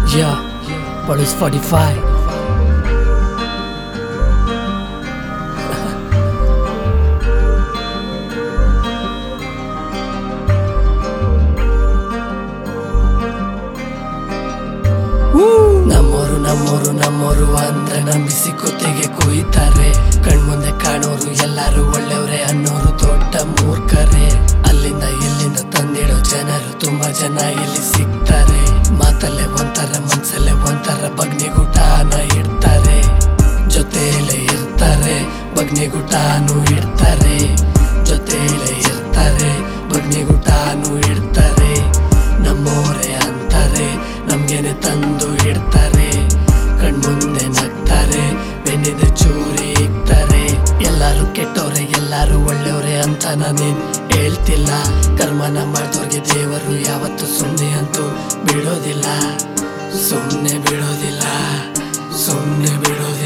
Yeah, Police 45. ನಮ್ಮೋರು ನಮ್ಮೋರು ನಮ್ಮೋರು ಅಂದ್ರೆ ನಂಬಿಸಿ ಕುತ್ತಿಗೆ ಕುಯ್ತಾರೆ ಕಣ್ಮುಂದೆ ಕಾಣೋರು ಎಲ್ಲಾರು ಒಳ್ಳೆಯವ್ರೆ ಅನ್ನೋರು ದೊಡ್ಡ ಮೂರ್ಖರೇ ಅಲ್ಲಿಂದ ಇಲ್ಲಿಂದ ತಂದಿಡೋ ಜನರು ತುಂಬಾ ಜನ ಇಲ್ಲಿ ಸಿಗ್ತಾರೆ ಮಾತಲ್ಲೇ ಒಂಥರ ಮನ್ಸಲ್ಲೇ ಒಂಥರ ಬಗ್ನಿಗುಟಾನ ಇಡ್ತಾರೆ ಜೊತೆಯಲ್ಲೇ ಇರ್ತಾರೆ ಬಗ್ನಿಗುಟಾನು ಇಡ್ತಾರೆ ಜೊತೆಯಲ್ಲೇ ಇರ್ತಾರೆ ಬಗ್ನಿಗುಟಾನು ಇಡ್ತಾರೆ ನಮ್ಮೋರೆ ಅಂತಾರೆ ನಮ್ಗೇನೆ ತಂದು ಇಡ್ತಾರೆ ಕಣ್ಮುಂದೆ ನಗ್ತಾರೆ ಬೆನ್ನಿದೆ ಚೂರಿ ಇಕ್ತಾರೆ ಎಲ್ಲಾರು ಕೆಟ್ಟವ್ರೆ ಎಲ್ಲಾರು ಒಳ್ಳೆಯವ್ರೆ ಅಂತ ನಾನೇನ್ ಹೇಳ್ತಿಲ್ಲ ಕರ್ಮನ ಮಾಡ್ದವ್ರಿಗೆ ದೇವರು ಯಾವತ್ತು ಸುಮ್ಮನೆ ಅಂತೂ ಬಿಡೋದಿಲ್ಲ ಸುಮ್ಮನೆ ಬಿಡೋದಿಲ್ಲ ಸುಮ್ಮನೆ ಬಿಡೋದಿಲ್ಲ